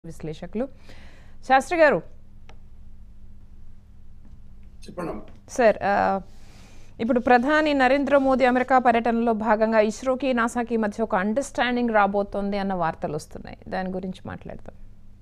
విశ్లేషకులు శాస్త్రి గారు చెప్పండి సార్ ఆ, ఇప్పుడు ప్రధాని నరేంద్ర మోదీ అమెరికా పర్యటనలో భాగంగా ఇస్రోకి నాసాకి మధ్య ఒక అండర్స్టాండింగ్ రాబోతోంది అన్న వార్తలు వస్తున్నాయి దాని గురించి మాట్లాడదాం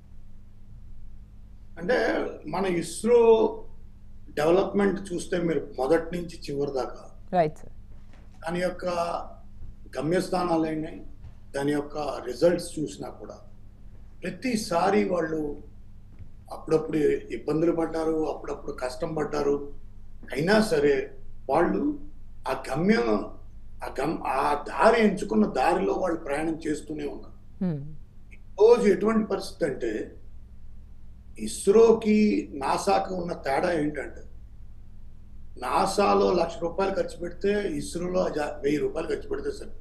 అంటే మన ఇస్రో డెవలప్మెంట్ చూస్తే మీరు మొదటి నుంచి చివరి దాకా రైట్ సార్ దాని యొక్క గమ్యస్థానాలైనా దాని యొక్క రిజల్ట్స్ చూసినా కూడా ప్రతిసారి వాళ్ళు అప్పుడప్పుడు ఇబ్బందులు పడ్డారు అప్పుడప్పుడు కష్టం పడ్డారు అయినా సరే వాళ్ళు ఆ గమ్యం ఆ గమ్ ఆ దారి ఎంచుకున్న దారిలో వాళ్ళు ప్రయాణం చేస్తూనే ఉన్నారు హ్మ్. రోజు ఎటువంటి పరిస్థితి అంటే ఇస్రోకి నాసాకి ఉన్న తేడా ఏంటంటే నాసాలో లక్ష రూపాయలు ఖర్చు పెడితే ఇస్రోలో జా- వెయ్యి రూపాయలు ఖర్చు పెడితే సరే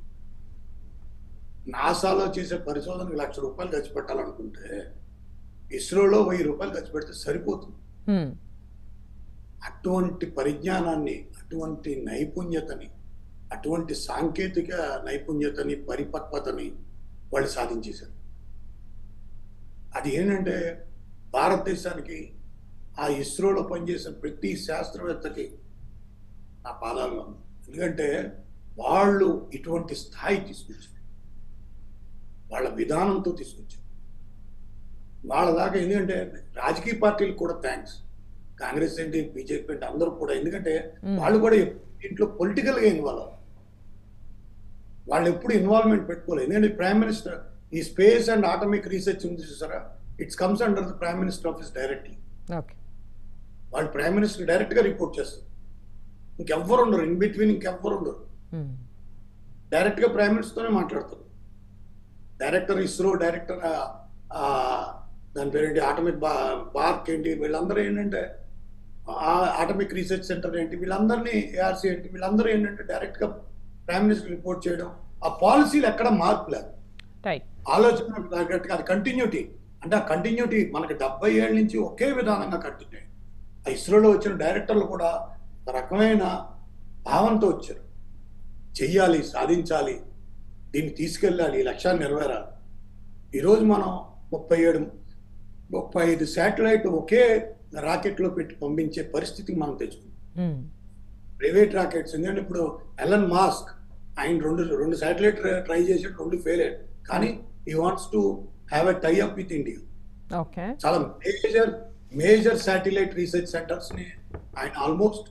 నాసాలో చేసే పరిశోధనకు లక్ష రూపాయలు ఖర్చు పెట్టాలనుకుంటే ఇస్రోలో వెయ్యి రూపాయలు ఖర్చు పెడితే సరిపోతుంది హ్మ్. అటువంటి పరిజ్ఞానాన్ని అటువంటి నైపుణ్యతని అటువంటి సాంకేతిక నైపుణ్యతని పరిపక్వతని వాళ్ళు సాధించేశారు అది ఏంటంటే భారతదేశానికి ఆ ఇస్రోలో పనిచేసిన ప్రతి శాస్త్రవేత్తకి నా పాదాల్లో ఉంది. ఎందుకంటే వాళ్ళు ఇటువంటి స్థాయి తీసుకొచ్చారు వాళ్ళ విధానంతో తీసుకొచ్చారు వాళ్ళ దాకా ఎందుకంటే రాజకీయ పార్టీలకు కూడా థ్యాంక్స్ కాంగ్రెస్ ఏంటి బీజేపీ ఏంటి అందరూ కూడా ఎందుకంటే వాళ్ళు కూడా ఇంట్లో పొలిటికల్ గా ఇన్వాల్వ్ అవ్వాలి వాళ్ళు ఎప్పుడు ఇన్వాల్వ్మెంట్ పెట్టుకోలేదు ఎందుకంటే ప్రైమ్ మినిస్టర్ ఈ స్పేస్ అండ్ ఆటమిక్ రీసెర్చ్ ఉంది చూసారా it's comes under the prime minister office directly okay వాళ్ళు ప్రైమ్ మినిస్టర్ డైరెక్ట్ గా రిపోర్ట్ చేస్తారు ఇంకెవ్వరు ఉండరు ఇన్ బిట్వీన్ ఇంకెవ్వరు ఉండరు హ్మ్. డైరెక్ట్ గా ప్రైమ్ మినిస్టర్ తోనే మాట్లాడతారు డైరెక్టర్ ఇస్రో డైరెక్టర్ దాని పేరేంటి ఆటమిక్ బా బార్క్ ఏంటి వీళ్ళందరూ ఏంటంటే ఆటమిక్ రీసెర్చ్ సెంటర్ ఏంటి వీళ్ళందరినీ ఏఆర్సీ ఏంటి వీళ్ళందరూ ఏంటంటే డైరెక్ట్ గా ప్రైమ్ మినిస్టర్ రిపోర్ట్ చేయడం ఆ పాలసీలు ఎక్కడ మార్పు లేదు రైట్ ఆలోచన తగ్గట్టుగా అది కంటిన్యూటీ అంటే ఆ కంటిన్యూటీ మనకి డెబ్బై ఏళ్ళ నుంచి ఒకే విధానంగా కంటిన్యూ ఆ ఇస్రోలో వచ్చిన డైరెక్టర్లు కూడా ఒక రకమైన భావంతో వచ్చారు చెయ్యాలి సాధించాలి దీన్ని తీసుకెళ్ళాలి ఈ లక్ష్యాన్ని నెరవేరాలి ఈరోజు మనం ముప్పై ఏడు ముప్పై ఐదు శాటిలైట్ ఒకే రాకెట్లో పెట్టి పంపించే పరిస్థితికి మనం తెచ్చుకున్నాం హ్మ్. ప్రైవేట్ రాకెట్స్ ఎందుకంటే ఇప్పుడు ఎలన్ మాస్క్ ఆయన రెండు రెండు శాటిలైట్ ట్రై చేసి రెండు ఫెయిల్ అయ్యాడు కానీ ఈ wants to have a tie up with India okay చాలా major major satellite research centres ని ఆయన almost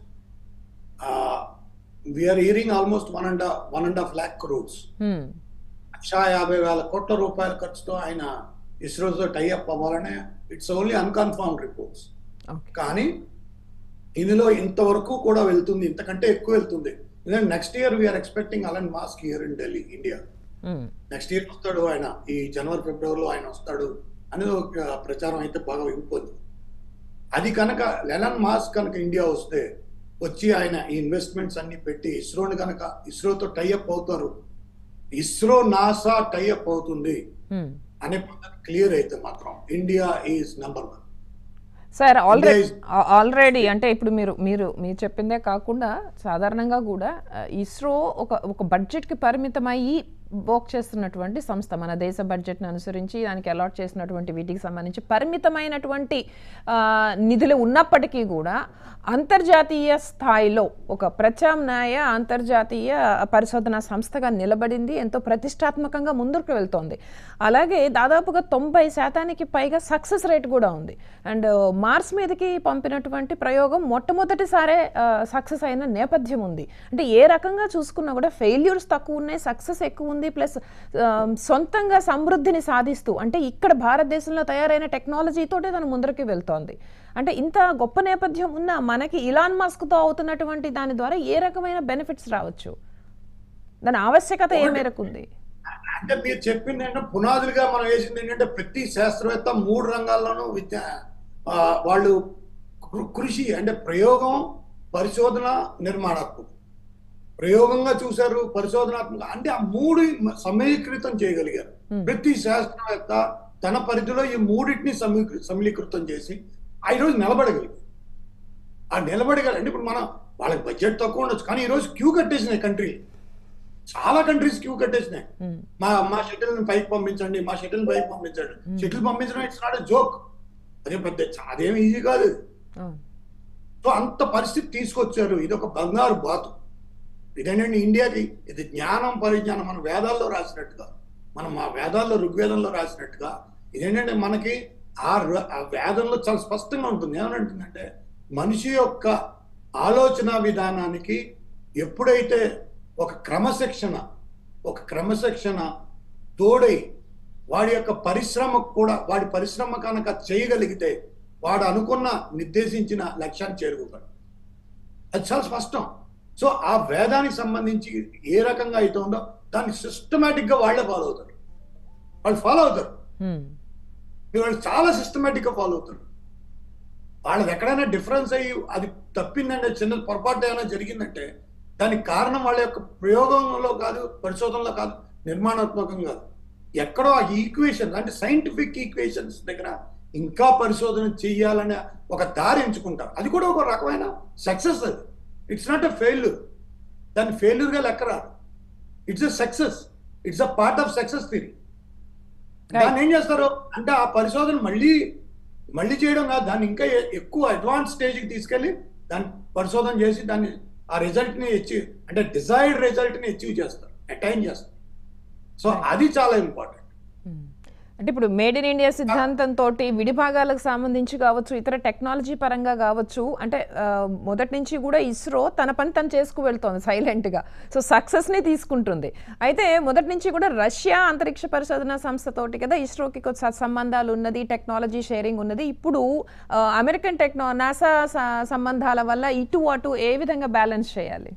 we are hearing almost one and one and half lakh crores hmm. లక్షా యాభై వేల కోట్ల రూపాయల ఖర్చుతో ఆయన ఇస్రోతో టైఅప్ అవ్వాలనే it's only unconfirmed reports okay కానీ ఇందులో ఇంతవరకు కూడా వెళ్తుంది ఇంతకంటే ఎక్కువ వెళ్తుంది ఎందుకంటే next year we are expecting Elon Musk year in Delhi India hmm. Next year వస్తాడు ఆయన ఈ జనవరి ఫిబ్రవరిలో ఆయన వస్తాడు అనేది ఒక ప్రచారం అయితే బాగా వింటుంది అది కనుక లెలన్ మాస్క్ కనుక ఇండియా వస్తే వచ్చి ఆయన ఈ ఇన్వెస్ట్మెంట్స్ అన్ని పెట్టి ఇస్రోని కనుక ఇస్రోతో టైఅప్ అవుతారు ఇస్రో నాసా టైఅప్ అవుతుంది హ్మ్. అనే పద్ధతి క్లియర్ అయితే మాత్రం India is number one sir already is- already అంటే ఇప్పుడు మీరు మీరు మీరు చెప్పిందే కాకుండా సాధారణంగా కూడా ఆ, ఇస్రో ఒక ఒక బడ్జెట్కి పరిమితమయ్యి వర్క్ చేస్తున్నటువంటి సంస్థ మన దేశ బడ్జెట్ని అనుసరించి దానికి అలాట్ చేసినటువంటి వీటికి సంబంధించి పరిమితమైనటువంటి ఆ, నిధులు ఉన్నప్పటికీ కూడా అంతర్జాతీయ స్థాయిలో ఒక ప్రత్యామ్నాయ అంతర్జాతీయ పరిశోధన సంస్థగా నిలబడింది ఎంతో ప్రతిష్టాత్మకంగా ముందుకు వెళ్తోంది అలాగే దాదాపుగా తొంభై శాతానికి పైగా సక్సెస్ రేట్ కూడా ఉంది అండ్ మార్స్ మీదకి పంపినటువంటి ప్రయోగం మొట్టమొదటిసారే సక్సెస్ అయిన నేపథ్యం ఉంది అంటే ఏ రకంగా చూసుకున్నా కూడా ఫెయిల్యూర్స్ తక్కువ ఉన్నాయి సక్సెస్ ఎక్కువ ఉంది ప్లస్ సొంతంగా సమృద్ధిని సాధిస్తూ అంటే ఇక్కడ భారతదేశంలో తయారైన టెక్నాలజీతోటే తను ముందరికి వెళ్తోంది అంటే ఇంత గొప్ప నేపథ్యం ఉన్న మనకి ఇలాన్ మస్క్తో అవుతున్నటువంటి దాని ద్వారా ఏ రకమైన బెనిఫిట్స్ రావచ్చు దాని ఆవశ్యకత ఏ మేరకు ఉంది అంటే మీరు చెప్పింది ఏంటంటే పునాదులుగా మనం వేసింది ఏంటంటే ప్రతి శాస్త్రవేత్త మూడు రంగాల్లోనూ విద్య ఆ, వాళ్ళు కృ- కృషి అంటే ప్రయోగం పరిశోధన నిర్మాణాత్మకం ప్రయోగంగా చూశారు పరిశోధనాత్మక అంటే ఆ మూడు సమీకృతం చేయగలిగారు Hmm. ప్రతి శాస్త్రవేత్త తన పరిధిలో ఈ మూడింటిని సమీ- సమీకృతం చేసి ఆ ఈరోజు నిలబడగలిగారు ఆ నిలబడగల అంటే ఇప్పుడు మనం వాళ్ళకి బడ్జెట్ తక్కువ ఉండొచ్చు కానీ ఈరోజు క్యూ కట్టేసిన కంట్రీ చాలా కంట్రీస్ క్యూ కట్టేసినాయి ఉమ్, మా మా షటిల్ పైకి పంపించండి మా షటిల్ పైకి పంపించండి షటిల్ పంపించడం ఇట్స్ నాట్ జోక్ అదే పెద్ద అదేం ఈజీ కాదు అవును. సో అంత పరిస్థితి తీసుకొచ్చారు ఇది ఒక బంగారు బాతు ఇదేంటంటే ఇండియాకి ఇది జ్ఞానం పరిజ్ఞానం మన వేదాల్లో రాసినట్టుగా మనం మా వేదాల్లో ఋగ్వేదంలో రాసినట్టుగా ఇదేంటంటే మనకి ఆ రు- ఆ వేదంలో చాలా స్పష్టంగా ఉంటుంది ఏమనంటుందంటే మనిషి యొక్క ఆలోచన విధానానికి ఎప్పుడైతే ఒక క్రమశిక్షణ ఒక క్రమశిక్షణ తోడై వాడి యొక్క పరిశ్రమకు కూడా వాడి పరిశ్రమ కనుక చేయగలిగితే వాడు అనుకున్న నిర్దేశించిన లక్ష్యాన్ని చేరుకోగలడు అది చాలా స్పష్టం సో ఆ వేదానికి సంబంధించి ఏ రకంగా అయితే ఉందో దాన్ని సిస్టమేటిక్ గా వాళ్ళే ఫాలో అవుతారు వాళ్ళు ఫాలో అవుతారు ఉమ్, వాళ్ళు చాలా సిస్టమేటిక్ గా ఫాలో అవుతారు వాళ్ళది ఎక్కడైనా డిఫరెన్స్ అయ్యి అది తప్పిందంటే చిన్న పొరపాటు ఏమైనా జరిగిందంటే దానికి కారణం వాళ్ళ యొక్క ప్రయోగంలో కాదు పరిశోధనలో కాదు నిర్మాణాత్మకం కాదు ఎక్కడో ఆ ఈక్వేషన్ అంటే సైంటిఫిక్ ఈక్వేషన్స్ దగ్గర ఇంకా పరిశోధన చెయ్యాలనే ఒక దారి ఎంచుకుంటారు అది కూడా ఒక రకమైన సక్సెస్ అది ఇట్స్ నాట్ ఎ ఫెయిల్యూర్ దాన్ని failure గా లెక్కరారు it's a success it's a part of success theory దాన్ని ఏం చేస్తారు అంటే ఆ పరిశోధన మళ్ళీ మళ్ళీ చేయడం కాదు దాన్ని ఇంకా ఎ- ఎక్కువ అడ్వాన్స్ స్టేజ్కి తీసుకెళ్ళి దాన్ని పరిశోధన చేసి దాన్ని ఆ రిజల్ట్ ని అచీవ్ అంటే డిజైర్డ్ రిజల్ట్ ని అచీవ్ చేస్తారు అటైన్ చేస్తారు సో అది చాలా ఇంపార్టెంట్ ఉమ్. అంటే ఇప్పుడు మేడ్ ఇన్ ఇండియా సిద్ధాంతంతో విడిభాగాలకు సంబంధించి కావచ్చు ఇతర టెక్నాలజీ పరంగా కావచ్చు అంటే ఆ, మొదటి నుంచి కూడా ఇస్రో తన పని తను చేసుకు వెళ్తోంది సైలెంట్గా సో సక్సెస్ని తీసుకుంటుంది అయితే మొదటి నుంచి కూడా రష్యా అంతరిక్ష పరిశోధన సంస్థతోటి కదా ఇస్రోకి కొంచెం స- సంబంధాలు ఉన్నది టెక్నాలజీ షేరింగ్ ఉన్నది ఇప్పుడు ఆ, అమెరికన్ టెక్నో నాసా స- సంబంధాల వల్ల ఇటు అటు ఏ విధంగా బ్యాలెన్స్ చేయాలి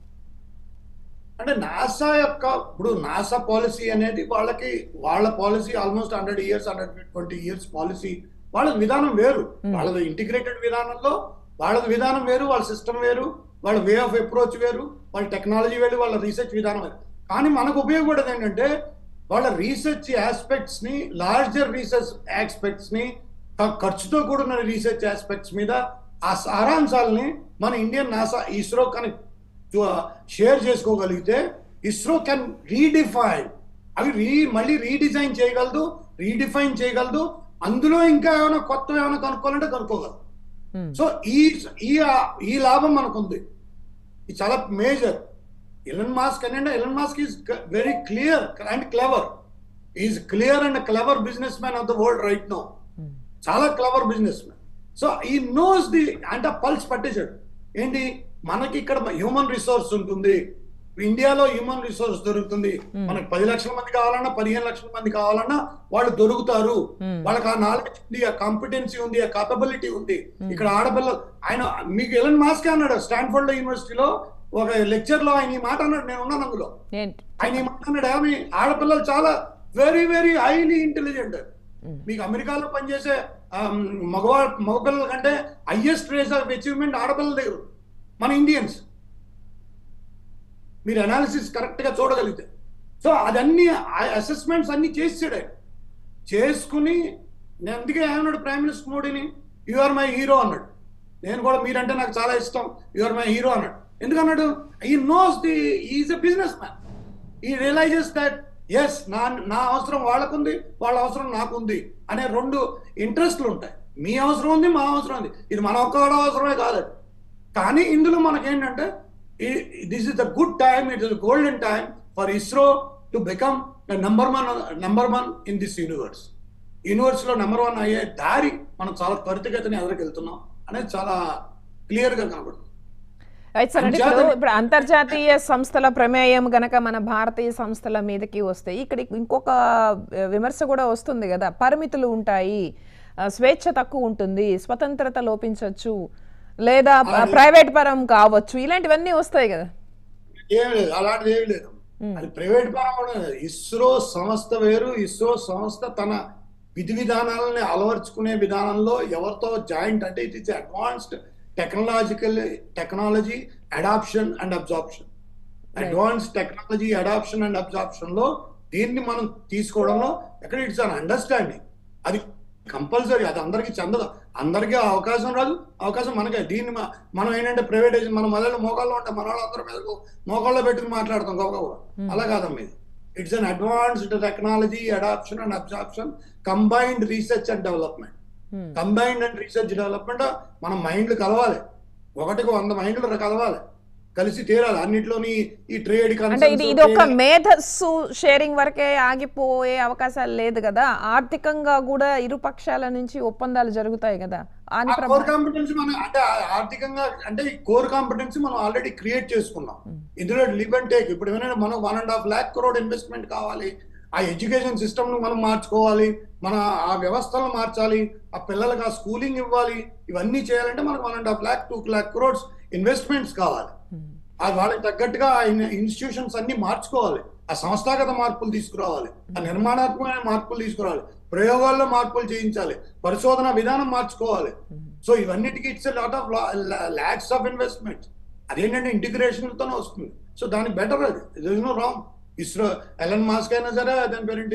అంటే నాసా యొక్క ఇప్పుడు నాసా పాలసీ అనేది వాళ్ళకి వాళ్ళ policy almost hundred years hundred twenty years policy వాళ్ళ విధానం వేరు వాళ్ళది ఇంటిగ్రేటెడ్ విధానంలో వాళ్ళది విధానం వేరు వాళ్ళ సిస్టమ్ వేరు వాళ్ళ వే ఆఫ్ అప్రోచ్ వేరు వాళ్ళ టెక్నాలజీ వేరు వాళ్ళ రీసెర్చ్ విధానం వేరు కానీ మనకు ఉపయోగపడేది ఏంటంటే వాళ్ళ రీసెర్చ్ ఆస్పెక్ట్స్ ని లార్జర్ రీసెర్చ్ ఆస్పెక్ట్స్ ని క- ఖర్చుతో కూడిన రీసెర్చ్ ఆస్పెక్ట్స్ మీద ఆ సారాంశాలని మన ఇండియన్ నాసా ఇస్రో కనుక షేర్ చేసుకోగలిగితే ఇస్రో కెన్ రీడిఫైన్ అవి రీ మళ్ళీ రీడిజైన్ చేయగలదు రీడిఫైన్ చేయగలదు అందులో ఇంకా ఏమైనా కొత్త ఏమైనా కనుక్కోవాలంటే కనుక్కోగలదు ఉమ్, సో ఈ ఈ ఈ లాభం మనకుంది ఇది చాలా మేజర్ ఎలన్ మాస్క్ అంటే Elon Musk is very clear and clever is clear and clever business man of the world right no um, చాలా clever business man so he knows the అంటే పల్స్ పట్టేశాడు ఏంటి మనకి ఇక్కడ హ్యూమన్ రిసోర్స్ ఉంటుంది ఇండియాలో human resource దొరుకుతుంది మనకి పది లక్షల మంది కావాలన్నా పదిహేను లక్షల మంది కావాలన్నా వాళ్ళు దొరుకుతారు Hmm. వాళ్ళకి ఆ నాలెడ్జ్ ఉంది ఆ కాంపిటెన్సీ ఉంది ఆ కాపబిలిటీ ఉంది ఇక్కడ ఆడపిల్ల ఆయన మీకు ఎలన్ మాస్క్ అన్నాడు స్టాన్ఫోర్డ్ లో యూనివర్సిటీలో ఒక లెక్చర్ లో ఆయన ఈ మాట అన్నాడు నేను ఉన్నాను అందులో ఏంటి ఆయన ఈ మాట అన్నాడు ఏమి ఆడపిల్లలు చాలా very very highly intelligent Hmm. మీకు అమెరికాలో పనిచేసే ఆమ్, మగవా మగపిల్లల కంటే హైయెస్ట్ రేస్ ఆఫ్ అచీవ్మెంట్ ఆడపిల్లల దగ్గర ఉంది. మన ఇండియన్స్ మీరు అనాలిసిస్ కరెక్ట్ గా చూడగలిగితే సో అదన్నీ అసెస్మెంట్స్ అన్ని చేసాడు ఆయన చేసుకుని నేను అందుకే ఏమన్నాడు ప్రైమ్ మినిస్టర్ మోడీని యు ఆర్ మై హీరో అన్నాడు నేను కూడా మీరంటే నాకు చాలా ఇష్టం యు ఆర్ మై హీరో అన్నాడు ఎందుకన్నాడు he knows the is a business man he realizes that ఎస్ నా నా అవసరం వాళ్ళకుంది వాళ్ళ అవసరం నాకుంది అనే రెండు ఇంట్రెస్ట్లు ఉంటాయి మీ అవసరం ఉంది మా అవసరం ఉంది ఇది మన ఒక్క అవసరమే కాదు కానీ ఇందులో మనకేంటంటే this is the good time it is golden time for ISRO to become the number one number one in this universe universe లో నెంబర్ వన్ అయ్యే దారి మనం చాలా త్వరితగతిని ఎదురుకెళ్తున్నాం అనేది చాలా క్లియర్ గా కనబడుతుంది అయితే సార్ అంటే ఇప్పుడు ఇప్పుడు అంతర్జాతీయ సంస్థల ప్రమేయం గనక మన భారతీయ సంస్థల మీదకి వస్తే ఇక్కడ ఇంకొక ఆ, విమర్శ కూడా వస్తుంది కదా పరిమితులు ఉంటాయి ఆ, స్వేచ్ఛ తక్కువ ఉంటుంది స్వతంత్రత లోపించవచ్చు లేదా ప- ప్రైవేట్ పరం కావచ్చు ఇలాంటివన్నీ వస్తాయి కదా ఏం లేదు అలాంటిది ఏమి లేదు అది ప్రైవేట్ పరం కూడా లేదు. ఇస్రో సంస్థ వేరు ఇస్రో సంస్థ తన విధి విధానాలని అలవర్చుకునే విధానంలో ఎవరితో జాయింట్ అంటే it is advanced technological technology adoption and absorption advance technology adoption and absorption లో దీన్ని మనం తీసుకోవడంలో ఎక్కడ ఇట్స్ అన్ అండర్స్టాండింగ్ అది కంపల్సరీ అది అందరికీ చెందదు అందరికీ ఆ అవకాశం రాదు అవకాశం మనకే దీన్ని మ- మనం ఏంటంటే ప్రైవేటైజేషన్ మన మొదలు మోకాల్లో ఉంటాం మన వాళ్ళందరూ మీదకు మోకాల్లో పెట్టుకుని మాట్లాడతాం గొప్ప గొప్ప అలా కాదమ్మా ఇది it's an advanced technology adoption and absorption combined research and development Hmm. Combined and research development మన మైండ్లు కలవాలి ఒకటికి వంద మైండ్లు కలవాలి కలిసి తీరాలి అన్నిట్లోని ఈ ట్రేడ్ అంటే ఇది ఇది ఒక మేధస్సు షేరింగ్ వరకే ఆగిపోయే అవకాశాలు లేదు కదా ఆర్థికంగా కూడా ఇరు పక్షాల నుంచి ఒప్పందాలు జరుగుతాయి కదా అని ప్రభా- కోర్ కాంపిటెన్సీ మనం అంటే ఆ- ఆర్థికంగా అంటే ఈ కోర్ కాంపిటెన్సీ మనం ఆల్రెడీ క్రియేట్ చేసుకున్నాం ఇందులో లివ్ అండ్ టేక్ ఇప్పుడు ఏమైనా మనం one and half lakh crore investment కావాలి ఆ ఎడ్యుకేషన్ సిస్టమ్ ను మనం మార్చుకోవాలి మన ఆ వ్యవస్థలను మార్చాలి ఆ పిల్లలకు ఆ స్కూలింగ్ ఇవ్వాలి ఇవన్నీ చేయాలంటే మనకు one and half lakh two lakh crores investments కావాలి Hmm. ఆ వాళ్ళకి తగ్గట్టుగా ఆ ఇన్స్టిట్యూషన్స్ అన్ని మార్చుకోవాలి ఆ సంస్థాగత మార్పులు తీసుకురావాలి ఆ నిర్మాణాత్మకమైన మార్పులు తీసుకురావాలి ప్రయోగాల్లో మార్పులు చేయించాలి పరిశోధన విధానం మార్చుకోవాలి సో ఇవన్నిటికీ it's lot of lakhs of investment అదేంటంటే ఇంటిగ్రేషన్ తోనే వస్తుంది సో దానికి బెటర్ అది is no wrong ISRO Elon Musk అయినా సరే దాని పేరేంటి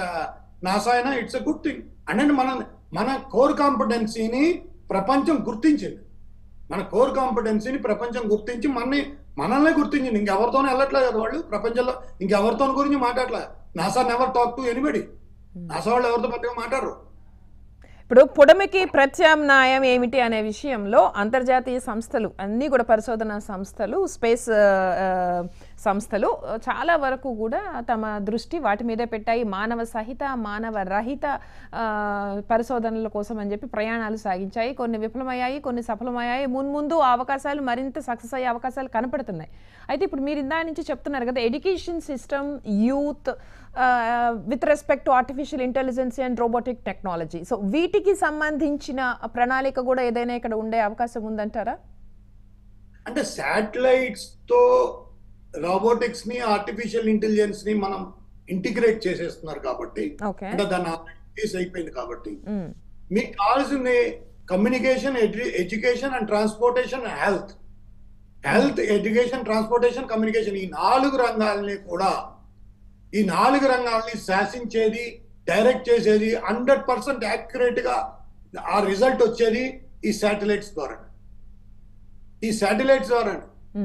నాసా అయినా ఇట్స్ ఎ గుడ్ థింగ్ అంటే మన మన కోర్ కాంపిటెన్సీని ప్రపంచం గుర్తించింది మన కోర్ కాంపిటెన్సీని ప్రపంచం గుర్తించి మనని మనల్ని గుర్తించింది ఇంకెవరితోనూ వెళ్ళట్లేదు కదా వాళ్ళు ప్రపంచంలో ఇంకెవరితో గురించి మాట్లాడలే NASA never talk to anybody NASA వాళ్ళు ఎవరితో పెద్దగా మాట్లాడరు ఇప్పుడు పుడమికి ప్రత్యామ్నాయం ఏమిటి అనే విషయంలో అంతర్జాతీయ సంస్థలు అన్నీ కూడా పరిశోధనా సంస్థలు స్పేస్ ఆ, ఆ, సంస్థలు ఆ, చాలా వరకు కూడా తమ దృష్టి వాటి మీదే పెట్టాయి మానవ సహిత మానవ రహిత ఆ, పరిశోధనల కోసం అని చెప్పి ప్రయాణాలు సాగించాయి కొన్ని విఫలమయ్యాయి కొన్ని సఫలమయ్యాయి మున్ముందు ఆ అవకాశాలు మరింత సక్సెస్ అయ్యే అవకాశాలు కనపడుతున్నాయి అయితే ఇప్పుడు మీరు ఇందా నుంచి చెప్తున్నారు కదా education system youth with respect to artificial intelligence and robotic technology so వీటికి సంబంధించిన ప్రణాళిక కూడా ఏదైనా ఇక్కడ ఉండే అవకాశం ఉందంటారా అంటే శాటిలైట్స్ తో రోబోటిక్స్ ని ఆర్టిఫిషియల్ ఇంటెలిజెన్స్ ని మనం ఇంటిగ్రేట్ చేసేస్తున్నారు కాబట్టి ఓకే అంటే దాన్ని కేసు అయిపోయింది కాబట్టి మీకు కావాల్సింది communication education and transportation health health education transportation communication ఈ నాలుగు రంగాల్ని కూడా ఈ నాలుగు రంగాల్ని శాసించేది డైరెక్ట్ చేసేది హండ్రెడ్ పర్సెంట్ యాక్యురేట్ గా ఆ రిజల్ట్ వచ్చేది ఈ శాటిలైట్స్ ద్వారా ఈ శాటిలైట్స్ ద్వారా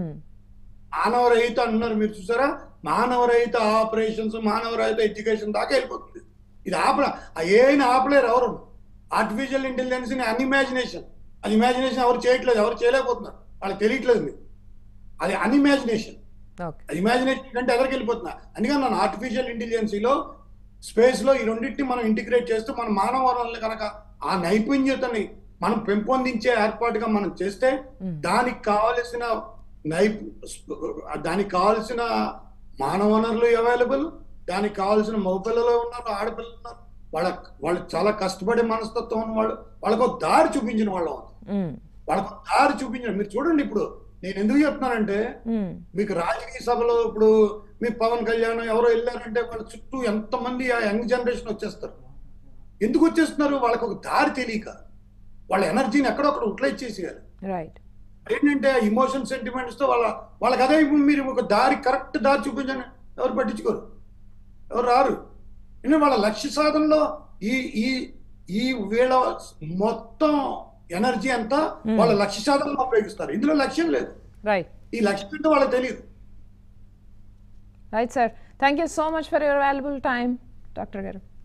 మానవరహిత అన్నారు మీరు చూసారా మానవరహిత ఆపరేషన్స్ మానవరహిత ఎడ్యుకేషన్ దాకా వెళ్ళిపోతుంది ఇది ఆప ఏమైనా ఆపలేరు ఎవరు ఆర్టిఫిషియల్ ఇంటెలిజెన్స్ ని అన్ఇమాజినేషన్ అది ఇమాజినేషన్ ఎవరు చేయట్లేదు ఎవరు చేయలేకపోతున్నారు వాళ్ళకి తెలియట్లేదు మీరు అది అన్ఇమాజినేషన్ ఓకే అది ఇమాజినేషన్ కంటే ఎదరికి వెళ్ళిపోతున్నా అందుకని నన్ను ఆర్టిఫిషియల్ ఇంటెలిజెన్సీలో స్పేస్ లో ఈ రెండింటిని మనం ఇంటిగ్రేట్ చేస్తూ మన మానవ వనరుల్ని కనుక ఆ నైపుణ్యతని మనం పెంపొందించే ఏర్పాటుగా మనం చేస్తే దానికి కావలసిన నైపు దానికి కావలసిన మానవ వనరులు అవైలబుల్ దానికి కావాల్సిన మగపిల్లలు ఉన్నారు ఆడపిల్లలు ఉన్నారు వాళ్ళ వాళ్ళు చాలా కష్టపడే మనస్తత్వం ఉన్న వాళ్ళు వాళ్ళకు ఒక దారి చూపించిన వాళ్ళం వాళ్ళకు ఒక దారి చూపించిన మీరు చూడండి ఇప్పుడు నేను ఎందుకు చెప్తున్నానంటే మీకు రాజకీయ సభలో ఇప్పుడు మీ పవన్ కళ్యాణ్ ఎవరో వెళ్ళారంటే వాళ్ళ చుట్టూ ఎంతమంది ఆ యంగ్ జనరేషన్ వచ్చేస్తారు ఎందుకు వచ్చేస్తున్నారు వాళ్ళకి ఒక దారి తెలియక వాళ్ళ ఎనర్జీని ఎక్కడొక్కడ ఉట్లైట్ చేసేయాలి రైట్ ఏంటంటే ఇమోషన్ సెంటిమెంట్స్ తో వాళ్ళ వాళ్ళకి అదే ఇప్పుడు మీరు ఒక దారి కరెక్ట్ దారి చూపించండి ఎవరు పట్టించుకోరు ఎవరు రారు ఎందుకంటే వాళ్ళ లక్ష్య సాధనలో ఈ ఈ ఈ వీళ్ళ మొత్తం ఎనర్జీ అంతా వాళ్ళ లక్ష్య సాధనలో ఉపయోగిస్తారు ఇందులో లక్ష్యం లేదు రైట్ ఈ లక్ష్యం అంటే వాళ్ళకి తెలియదు right sir thank you so much for your valuable time doctor గారు